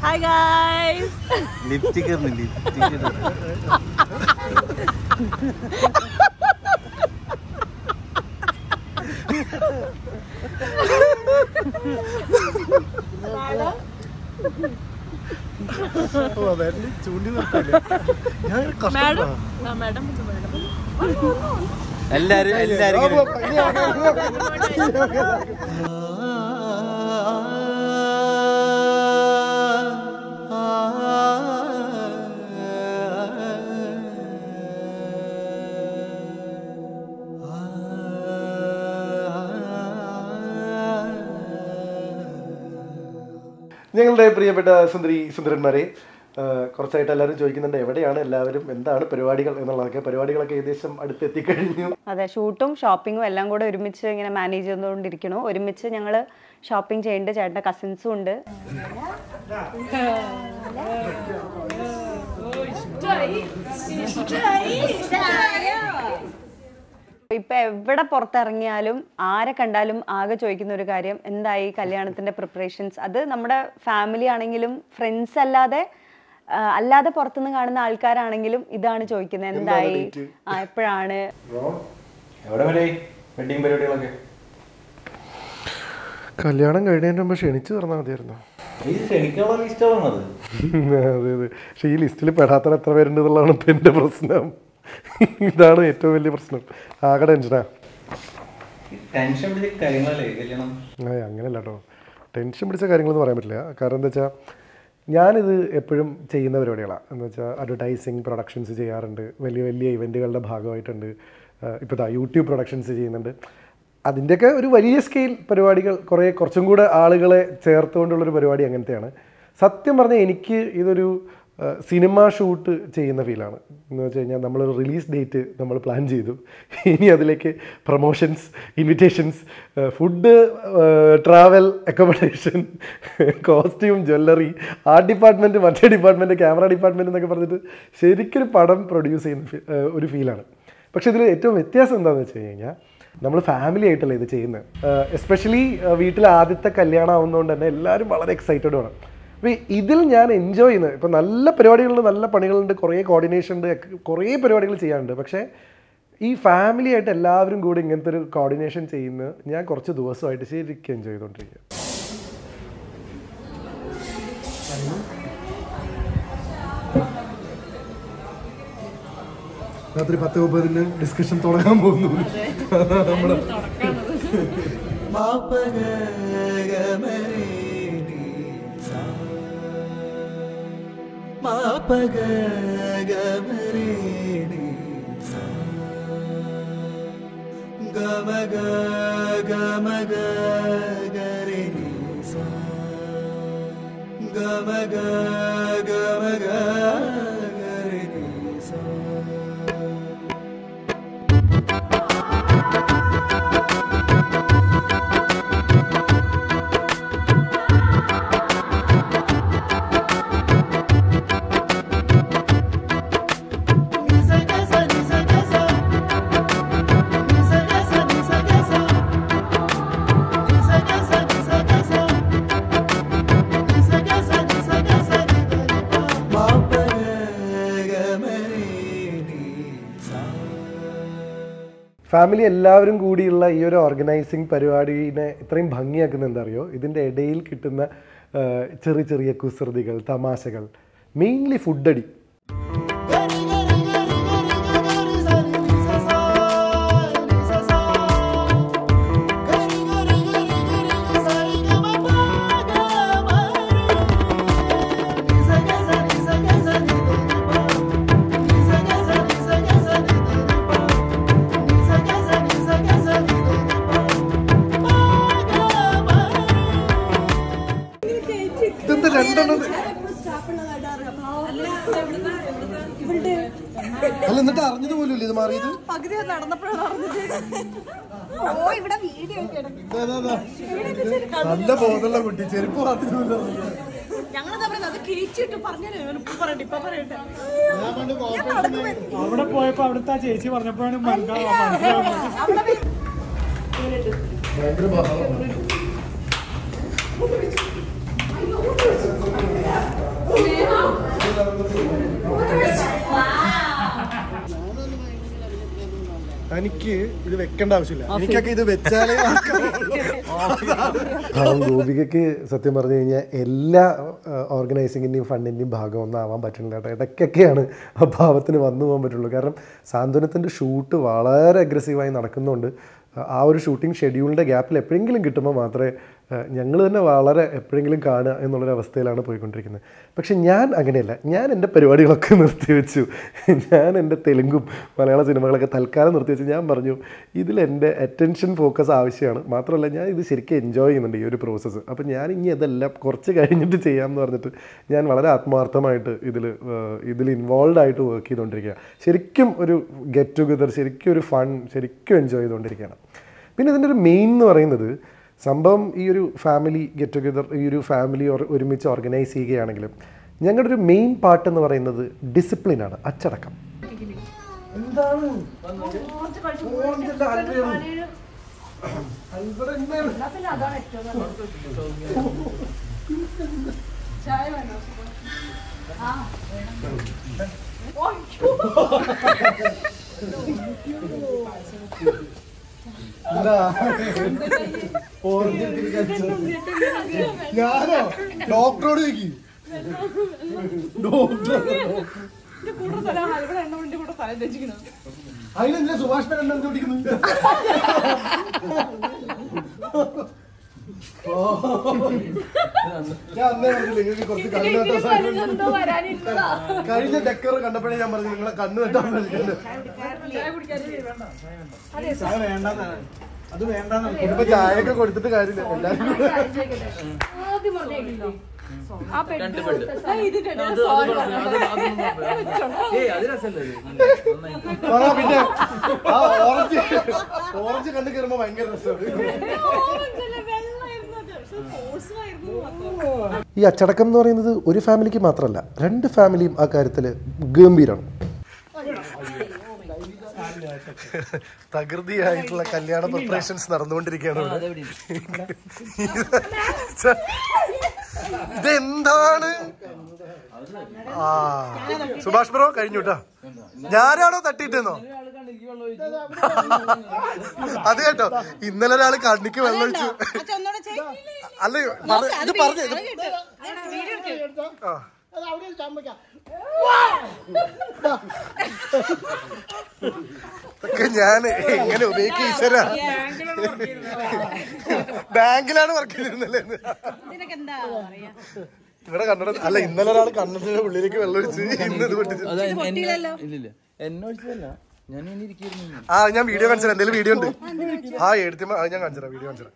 Hi guys lipstick lipstick ചൂണ്ടി നിർത്താല്ലേ ഞാൻ madam കഷ്ടപ്പെടാ ആ മാഡം മാഡം എല്ലാരും എല്ലാരും ഇങ്ങനെ- ഞങ്ങളുടെ പ്രിയപ്പെട്ട സുന്ദരി സുന്ദരന്മാരെ ആ, കുറച്ചായിട്ട് എല്ലാവരും ചോദിക്കുന്നുണ്ട് എവിടെയാണ് എല്ലാവരും എന്താണ് പരിപാടികൾ എന്നുള്ളതൊക്കെ പരിപാടികളൊക്കെ ഏകദേശം അടുത്തെത്തിക്കഴിഞ്ഞു അതെ ഷൂട്ടും ഷോപ്പിങ്ങും എല്ലാം കൂടെ ഒരുമിച്ച് ഇങ്ങനെ മാനേജ് ചെയ്തുകൊണ്ടിരിക്കണു ഒരുമിച്ച് ഞങ്ങൾ ഷോപ്പിംഗ് ചെയ്യുന്നുണ്ട് ചേട്ടൻ്റെ കസിൻസും ഉണ്ട് ഇപ്പൊ എവിടെ പുറത്തിറങ്ങിയാലും ആരെ കണ്ടാലും ആകെ ചോദിക്കുന്ന ഒരു കാര്യം എന്തായി കല്യാണത്തിന്റെ പ്രിപ്പറേഷൻസ് അത് നമ്മുടെ ഫാമിലി ആണെങ്കിലും ഫ്രണ്ട്സ് അല്ലാതെ ആ, അല്ലാതെ പുറത്തുനിന്ന് കാണുന്ന ആൾക്കാരാണെങ്കിലും ഇതാണ് ചോദിക്കുന്നത് എന്തായി ആ എപ്പോഴാണ് എവിടെ വരെ വെഡിങ് പരിപാടികളൊക്കെ കല്യാണം കഴിഞ്ഞതിന് മുമ്പ് ക്ഷണിച്ചു തന്നാൽ മതിയായിരുന്നു ഈ ക്ഷണിക്കാനുള്ള ലിസ്റ്റുകളാണത് അതെ അതെ പക്ഷേ ഈ ലിസ്റ്റിൽ പെടാത്ത എത്ര പേരുണ്ട് എന്നുള്ളതാണ് ഇപ്പം എൻ്റെ പ്രശ്നം ഇതാണ് ഏറ്റവും വലിയ പ്രശ്നം ആകെ ടെൻഷനാ ടെൻഷൻ പിടിച്ച കാര്യങ്ങളല്ലേ കല്യാണം ഏയ് അങ്ങനെയല്ല കേട്ടോ ടെൻഷൻ പിടിച്ച കാര്യങ്ങളൊന്നും പറയാൻ പറ്റില്ല കാരണം എന്താ വെച്ചാൽ ഞാനിത് എപ്പോഴും ചെയ്യുന്ന പരിപാടികളാണ് എന്ന് വെച്ചാൽ അഡ്വർടൈസിങ് പ്രൊഡക്ഷൻസ് ചെയ്യാറുണ്ട് വലിയ വലിയ ഇവൻറ്റുകളുടെ ഭാഗമായിട്ടുണ്ട് ഇപ്പോൾ ഇതാ യൂട്യൂബ് പ്രൊഡക്ഷൻസ് ചെയ്യുന്നുണ്ട് അതിൻ്റെയൊക്കെ ഒരു വലിയ സ്കെയിൽ പരിപാടികൾ കുറേ കുറച്ചും കൂടെ ആളുകളെ ചേർത്തുകൊണ്ടുള്ളൊരു പരിപാടി അങ്ങനത്തെയാണ് സത്യം പറഞ്ഞാൽ എനിക്ക് ഇതൊരു സിനിമ ഷൂട്ട് ചെയ്യുന്ന ഫീലാണ് എന്ന് വെച്ച് കഴിഞ്ഞാൽ നമ്മളൊരു റിലീസ് ഡേറ്റ് നമ്മൾ പ്ലാൻ ചെയ്തു ഇനി അതിലേക്ക് promotions invitations food travel accommodation costume jewellery art department മറ്റേ ഡിപ്പാർട്ട്മെൻറ്റ് ക്യാമറ ഡിപ്പാർട്ട്മെൻറ്റ് എന്നൊക്കെ പറഞ്ഞിട്ട് ശരിക്കൊരു പടം പ്രൊഡ്യൂസ് ചെയ്യുന്ന ഫീ- ഏഹ് ഒരു ഫീലാണ് പക്ഷേ ഇതിൽ ഏറ്റവും വ്യത്യാസം എന്താണെന്ന് വെച്ച് കഴിഞ്ഞാൽ നമ്മൾ ഫാമിലി ആയിട്ടല്ല ഇത് ചെയ്യുന്നത് എസ്പെഷ്യലി വീട്ടിൽ ആദ്യത്തെ കല്യാണം ആവുന്നതുകൊണ്ട് തന്നെ എല്ലാവരും വളരെ എക്സൈറ്റഡ് ആണ് അപ്പോൾ ഇതിൽ ഞാൻ എൻജോയ് ചെയ്യുന്നത് ഇപ്പോൾ നല്ല പരിപാടികളുണ്ട് നല്ല പണികളുണ്ട് കുറേ കോർഡിനേഷൻ ഉണ്ട് ഒക്കെ- കുറേ പരിപാടികൾ ചെയ്യാനുണ്ട് പക്ഷേ ഈ ഫാമിലി ആയിട്ട് എല്ലാവരും കൂടി ഇങ്ങനത്തെ ഒരു കോർഡിനേഷൻ ചെയ്യുന്നത് ഞാൻ കുറച്ച് ദിവസമായിട്ട് ശരിക്കും എൻജോയ് ചെയ്തുകൊണ്ടിരിക്കുക രാത്രി പത്ത് മുപ്പതിന് ഡിസ്കഷൻ തുടങ്ങാൻ പോകുന്നു നമ്മള് ഫാമിലി എല്ലാവരും കൂടിയുള്ള ഈ ഒരു ഓർഗനൈസിങ് പരിപാടിനെ ഇത്രയും ഭംഗിയാക്കുന്ന എന്താ അറിയോ ഇതിൻ്റെ ഇടയിൽ കിട്ടുന്ന ആ, ചെറിയ ചെറിയ കുസൃതികൾ തമാശകൾ മെയിൻലി ഫുഡടി ഇതെന്താ രണ്ടെണ്ണം അല്ല എന്നിട്ട് അറിഞ്ഞത് പോലും ഇല്ല ഇത് മാറിയത് പകുതി നടന്നപ്പോഴാണ് ഓ ഇവിടെ വീഡിയോ ദാ, ദാ, ദാ. നല്ല ബോധമുള്ള കുട്ടി ചെരുപ്പ് മാറ്റില്ല ഞങ്ങൾ പറയുന്നത് അത് കേച്ചിട്ട് പറഞ്ഞു ഇപ്പൊ പറയട്ടെ ഇപ്പൊ പറയട്ടെ അവിടെ പോയപ്പോ അവിടുത്തെ ആ ചേച്ചി പറഞ്ഞപ്പോഴാണ് മനസ്സിലാവുന്നത് ഭയങ്കര ബഹളം തനിക്ക് ഇത് വെക്കേണ്ട ആവശ്യമില്ല എനിക്കൊക്കെ ഇത് വെച്ചാലേ പാവം ഗോപികയ്ക്ക് സത്യം പറഞ്ഞു കഴിഞ്ഞാൽ എല്ലാ ഓർഗനൈസിങ്ങിൻ്റെയും ഫണ്ടിൻ്റെയും ഭാഗമൊന്നും ആവാൻ പറ്റുന്നില്ല കേട്ടോ ഇടയ്ക്കൊക്കെയാണ് ആ ഭാവത്തിന് വന്നു പോകാൻ പറ്റുള്ളൂ കാരണം സാന്ത്വനത്തിൻ്റെ ഷൂട്ട് വളരെ അഗ്രസീവായി നടക്കുന്നുണ്ട് ആ ഒരു ഷൂട്ടിംഗ് ഷെഡ്യൂളിൻ്റെ ഗ്യാപ്പിൽ എപ്പോഴെങ്കിലും കിട്ടുമ്പോൾ മാത്രമേ ഞങ്ങൾ തന്നെ വളരെ എപ്പോഴെങ്കിലും കാണുക എന്നുള്ളൊരു അവസ്ഥയിലാണ് പോയിക്കൊണ്ടിരിക്കുന്നത് പക്ഷെ ഞാൻ അങ്ങനെയല്ല ഞാൻ എൻ്റെ പരിപാടികളൊക്കെ നിർത്തിവെച്ചു ഞാൻ എൻ്റെ തെലുങ്കും മലയാള സിനിമകളൊക്കെ തൽക്കാലം നിർത്തിവെച്ച് ഞാൻ പറഞ്ഞു ഇതിൽ എൻ്റെ അറ്റൻഷൻ ഫോക്കസ് ആവശ്യമാണ് മാത്രമല്ല ഞാൻ ഇത് ശരിക്കും എൻജോയ് ചെയ്യുന്നുണ്ട് ഈ ഒരു പ്രോസസ്സ് അപ്പോൾ ഞാൻ ഇനി ഇതെല്ലാം കുറച്ച് കഴിഞ്ഞിട്ട് ചെയ്യാമെന്ന് പറഞ്ഞിട്ട് ഞാൻ വളരെ ആത്മാർത്ഥമായിട്ട് ഇതിൽ ഇതിൽ ഇൻവോൾവ് ആയിട്ട് വർക്ക് ചെയ്തുകൊണ്ടിരിക്കുക ശരിക്കും ഒരു ഗെറ്റ് ടുഗദർ ശരിക്കും ഒരു ഫൺ ശരിക്കും എൻജോയ് ചെയ്തുകൊണ്ടിരിക്കുകയാണ് പിന്നെ ഇതിൻ്റെ ഒരു മെയിൻ എന്ന് പറയുന്നത് സംഭവം ഈ ഒരു ഫാമിലി ഗെറ്റ് ടുഗദർ ഈ ഒരു ഫാമിലി ഒരുമിച്ച് ഓർഗനൈസ് ചെയ്യുകയാണെങ്കിലും ഞങ്ങളുടെ ഒരു മെയിൻ പാർട്ട് എന്ന് പറയുന്നത് ഡിസിപ്ലിനാണ് അച്ചടക്കം എന്താണ് ചായ വേണോ ആ ഞാനോ ഡോക്ടറോട് ചോദിക്കും എന്റെ കൂടെ തരാം ഇവിടെ എണ്ണ വണ്ടി കൂടെ തല തെച്ചിക്കണം അതിനെന്തിനാ സുഭാഷ് പേര് എന്നെ ചോദിക്കുന്നത് ഞാൻ അന്നേ പറഞ്ഞില്ലേ നിങ്ങൾക്ക് കുറച്ച് കണ്ണ് കെട്ടാൻ സാധ്യത എന്തോ വരാനിരുന്നതാ കഴിഞ്ഞ ഡെക്കർ കണ്ടപ്പോഴേ ഞാൻ പറഞ്ഞു നിങ്ങളെ കണ്ണ് കെട്ടാൻ സാധിക്കുന്നത് ചായ കുടിക്കാതെ വേണ്ട ചായ വേണ്ടെന്നാണ് അത് വേണ്ടെന്നാണ് ഇപ്പൊ ചായയൊക്കെ കൊടുത്തിട്ട് കാര്യമില്ല എല്ലാവരും ആദ്യം പറഞ്ഞോ ആ പെട്ടി രണ്ട് ബെഡ്. ആ, ഇതിന്റെ ഇടയിൽ അത് സോറി അത് പറഞ്ഞു. അത് അതൊന്നും കുഴപ്പമില്ല. ഏയ് അത് രസമല്ലേ ഇത്? നന്നായി. ആ പിന്നെ ആ ഓറഞ്ച് ഓറഞ്ച് കണ്ണ് കയറുമ്പോ ഭയങ്കര രസമാണ് വെള്ളമായിരുന്നു അത് പക്ഷെ ഫോഴ്സിലായിരുന്നു മാത്രം ഈ അച്ചടക്കം എന്ന് പറയുന്നത് ഒരു ഫാമിലിക്ക് മാത്രമല്ല രണ്ട് ഫാമിലിയും ആ കാര്യത്തിൽ ഗംഭീരമാണ് തകൃതിയായിട്ടുള്ള കല്യാണ പ്രിപ്പറേഷൻസ് നടന്നുകൊണ്ടിരിക്കുകയാണ് ഇവിടെ. ഇതെന്താണ് ആ സുഭാഷ് ബ്രോ കഴിഞ്ഞു കേട്ടോ ഞാനാണോ തട്ടിയിട്ടെന്നോ അത് കേട്ടോ ഇന്നലെ ഒരാള് കണ്ണിക്ക് വെള്ളം ഒഴിച്ചു അല്ല പറ- ഇത് പറഞ്ഞു ഇത് ആ ഇതൊക്കെ ഞാൻ എങ്ങനെ ഉപയോഗിക്കും ഈശ്വര ബാങ്കിലാണ് വർക്ക് ചെയ്തിരുന്നല്ലേ ഇന്ന്? ഇവിടെ കണ്ണട അല്ല ഇന്നലെ ഒരാൾ കണ്ണടയുടെ ഉള്ളിലേക്ക് വെള്ളം ഒഴിച്ച് ഇന്ന് ഇത് പൊട്ടിച്ചു അത് എന്നെ- ഇല്ലില്ല എന്നെ ഒഴിച്ചതല്ല ഞാൻ ഇങ്ങനെ ഇരിക്കുന്നു ആ ഞാൻ വീഡിയോ കാണിച്ചു എന്തെങ്കിലും വീഡിയോ ഉണ്ട് ആ എടുത്തുമ്പോ അത് ഞാൻ കാണിച്ചു വീഡിയോ കാണിച്ചു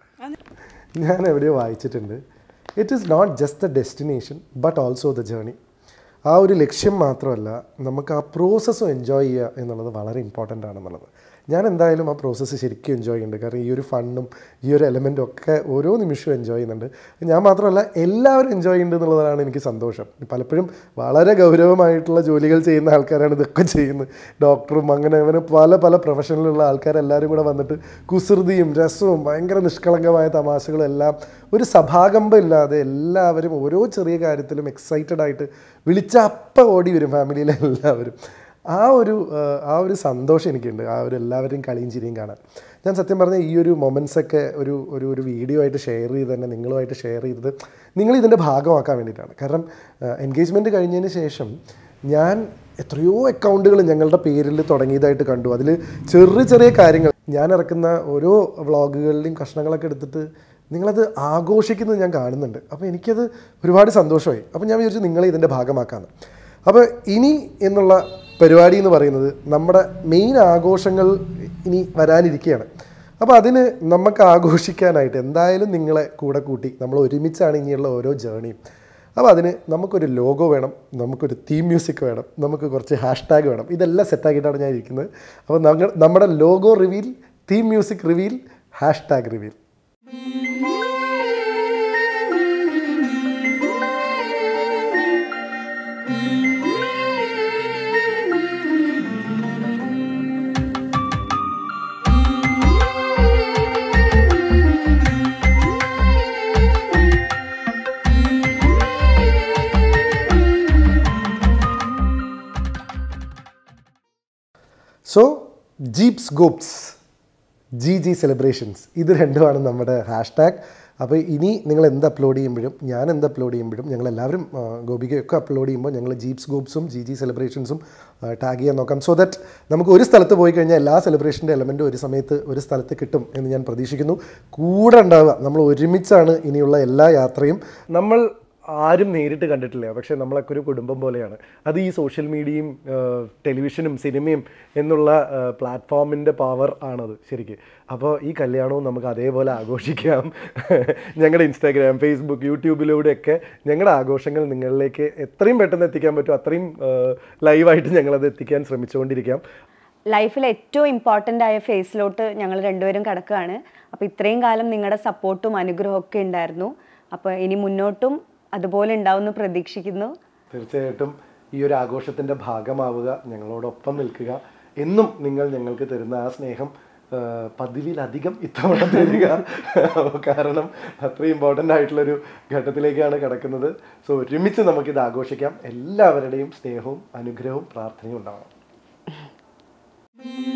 ഞാൻ എവിടെയോ വായിച്ചിട്ടുണ്ട് it is not just the destination but also the journey ആ ഒരു ലക്ഷ്യം മാത്രമല്ല നമുക്ക് ആ പ്രോസസ്സും എൻജോയ് ചെയ്യുക എന്നുള്ളത് വളരെ ഇമ്പോർട്ടൻ്റ് ആണെന്നുള്ളത് ഞാൻ എന്തായാലും ആ പ്രോസസ്സ് ശരിക്കും എൻജോയ് ചെയ്യുന്നുണ്ട് കാരണം ഈ ഒരു ഫണ്ണും ഈ ഒരു എലമെൻറ്റും ഒക്കെ ഓരോ നിമിഷവും എൻജോയ് ചെയ്യുന്നുണ്ട് ഞാൻ മാത്രമല്ല എല്ലാവരും എൻജോയ് ചെയ്യുന്നുണ്ട് എന്നുള്ളതാണ് എനിക്ക് സന്തോഷം പലപ്പോഴും വളരെ ഗൗരവമായിട്ടുള്ള ജോലികൾ ചെയ്യുന്ന ആൾക്കാരാണ് ഇതൊക്കെ ചെയ്യുന്നത് ഡോക്ടറും അങ്ങനെ അങ്ങനെ പല പല പ്രൊഫഷനിലുള്ള ആൾക്കാരെല്ലാവരും കൂടെ വന്നിട്ട് കുസൃതിയും രസവും ഭയങ്കര നിഷ്കളങ്കമായ തമാശകളും എല്ലാം ഒരു സഭാകമ്പം ഇല്ലാതെ എല്ലാവരും ഓരോ ചെറിയ കാര്യത്തിലും എക്സൈറ്റഡ് ആയിട്ട് വിളിച്ച അപ്പം ഓടി വരും ഫാമിലിയിലെ എല്ലാവരും ആ ഒരു ആ, ആ ഒരു സന്തോഷം എനിക്കുണ്ട് ആ ഒരു എല്ലാവരെയും കളിയും ചിരിയും കാണാൻ ഞാൻ സത്യം പറഞ്ഞാൽ ഈ ഒരു മൊമെൻറ്റ്സ് ഒക്കെ ഒരു ഒരു ഒരു വീഡിയോ ആയിട്ട് ഷെയർ ചെയ്ത് തന്നെ നിങ്ങളുമായിട്ട് ഷെയർ ചെയ്തത് നിങ്ങൾ ഇതിൻ്റെ ഭാഗമാക്കാൻ വേണ്ടിയിട്ടാണ് കാരണം എൻഗേജ്മെൻറ്റ് കഴിഞ്ഞതിന് ശേഷം ഞാൻ എത്രയോ അക്കൗണ്ടുകൾ ഞങ്ങളുടെ പേരിൽ തുടങ്ങിയതായിട്ട് കണ്ടു അതിൽ ചെറിയ ചെറിയ കാര്യങ്ങൾ ഞാൻ ഇറക്കുന്ന ഓരോ വ്ളോഗുകളിലെയും കഷ്ണങ്ങളൊക്കെ എടുത്തിട്ട് നിങ്ങളത് ആഘോഷിക്കുന്നത് ഞാൻ കാണുന്നുണ്ട് അപ്പോൾ എനിക്കത് ഒരുപാട് സന്തോഷമായി അപ്പോൾ ഞാൻ വിചാരിച്ചു നിങ്ങളെ ഇതിൻ്റെ ഭാഗമാക്കാമെന്ന് അപ്പോൾ ഇനി എന്നുള്ള പരിപാടി എന്ന് പറയുന്നത് നമ്മുടെ മെയിൻ ആഘോഷങ്ങൾ ഇനി വരാനിരിക്കുകയാണ് അപ്പോൾ അതിന് നമുക്ക് ആഘോഷിക്കാനായിട്ട് എന്തായാലും നിങ്ങളെ കൂടെ കൂട്ടി നമ്മൾ ഒരുമിച്ചാണ് ഇനിയുള്ള ഓരോ ജേണിയും അപ്പോൾ അതിന് നമുക്കൊരു ലോഗോ വേണം നമുക്കൊരു തീം മ്യൂസിക് വേണം നമുക്ക് കുറച്ച് ഹാഷ്ടാഗ് വേണം ഇതെല്ലാം സെറ്റാക്കിയിട്ടാണ് ഞാൻ ഇരിക്കുന്നത് അപ്പോൾ ഞങ്ങൾ നമ്മുടെ logo reveal theme music reveal hashtag reveal so Jeeps Gops G G celebrations ഇത് രണ്ടുമാണ് നമ്മുടെ ഹാഷ്ടാഗ് അപ്പോൾ ഇനി നിങ്ങൾ എന്ത് അപ്ലോഡ് ചെയ്യുമ്പോഴും ഞാൻ എന്ത് അപ്ലോഡ് ചെയ്യുമ്പോഴും ഞങ്ങൾ എല്ലാവരും ആ, ഗോപികയൊക്കെ അപ്ലോഡ് ചെയ്യുമ്പോൾ ഞങ്ങൾ ജീപ്സ് ഗോപ്സും ജി ജി സെലിബ്രേഷൻസും ടാഗ് ചെയ്യാൻ നോക്കാം സോ ദാറ്റ് നമുക്ക് ഒരു സ്ഥലത്ത് പോയി കഴിഞ്ഞാൽ എല്ലാ സെലിബ്രേഷൻ്റെ എലമെൻറ്റും ഒരു സമയത്ത് ഒരു സ്ഥലത്ത് കിട്ടും എന്ന് ഞാൻ പ്രതീക്ഷിക്കുന്നു കൂടെ ഉണ്ടാവുക നമ്മൾ ഒരുമിച്ചാണ് ഇനിയുള്ള എല്ലാ യാത്രയും നമ്മൾ ആരും നേരിട്ട് കണ്ടിട്ടില്ല പക്ഷേ നമ്മളൊക്കെ ഒരു കുടുംബം പോലെയാണ് അത് ഈ സോഷ്യൽ മീഡിയയും ടെലിവിഷനും സിനിമയും എന്നുള്ള പ്ലാറ്റ്ഫോമിൻ്റെ പവർ ആണത് ശരിക്ക് അപ്പോൾ ഈ കല്യാണവും നമുക്ക് അതേപോലെ ആഘോഷിക്കാം ഞങ്ങളുടെ ഇൻസ്റ്റാഗ്രാം ഫേസ്ബുക്ക് യൂട്യൂബിലൂടെയൊക്കെ ഞങ്ങളുടെ ആഘോഷങ്ങൾ നിങ്ങളിലേക്ക് എത്രയും പെട്ടെന്ന് എത്തിക്കാൻ പറ്റും അത്രയും ലൈവായിട്ട് ഞങ്ങളത് എത്തിക്കാൻ ശ്രമിച്ചുകൊണ്ടിരിക്കാം ലൈഫിൽ ഏറ്റവും ഇമ്പോർട്ടൻ്റ് ആയ ഫേസിലോട്ട് ഞങ്ങൾ രണ്ടുപേരും കിടക്കുകയാണ് അപ്പോൾ ഇത്രയും കാലം നിങ്ങളുടെ സപ്പോർട്ടും അനുഗ്രഹവും ഒക്കെ ഉണ്ടായിരുന്നു അപ്പോൾ ഇനി മുന്നോട്ടും അതുപോലെ ഉണ്ടാവുമെന്ന് പ്രതീക്ഷിക്കുന്നു തീർച്ചയായിട്ടും ഈ ഒരു ആഘോഷത്തിൻ്റെ ഭാഗമാവുക ഞങ്ങളോടൊപ്പം നിൽക്കുക എന്നും നിങ്ങൾ ഞങ്ങൾക്ക് തരുന്ന ആ സ്നേഹം ആ, പതിവിലധികം ഇത്തവണ തരിക കാരണം അത്രയും ഇമ്പോർട്ടൻ്റ് ആയിട്ടുള്ളൊരു ഘട്ടത്തിലേക്കാണ് കിടക്കുന്നത് സോ ഒരുമിച്ച് നമുക്കിത് ആഘോഷിക്കാം എല്ലാവരുടെയും സ്നേഹവും അനുഗ്രഹവും പ്രാർത്ഥനയും ഉണ്ടാവണം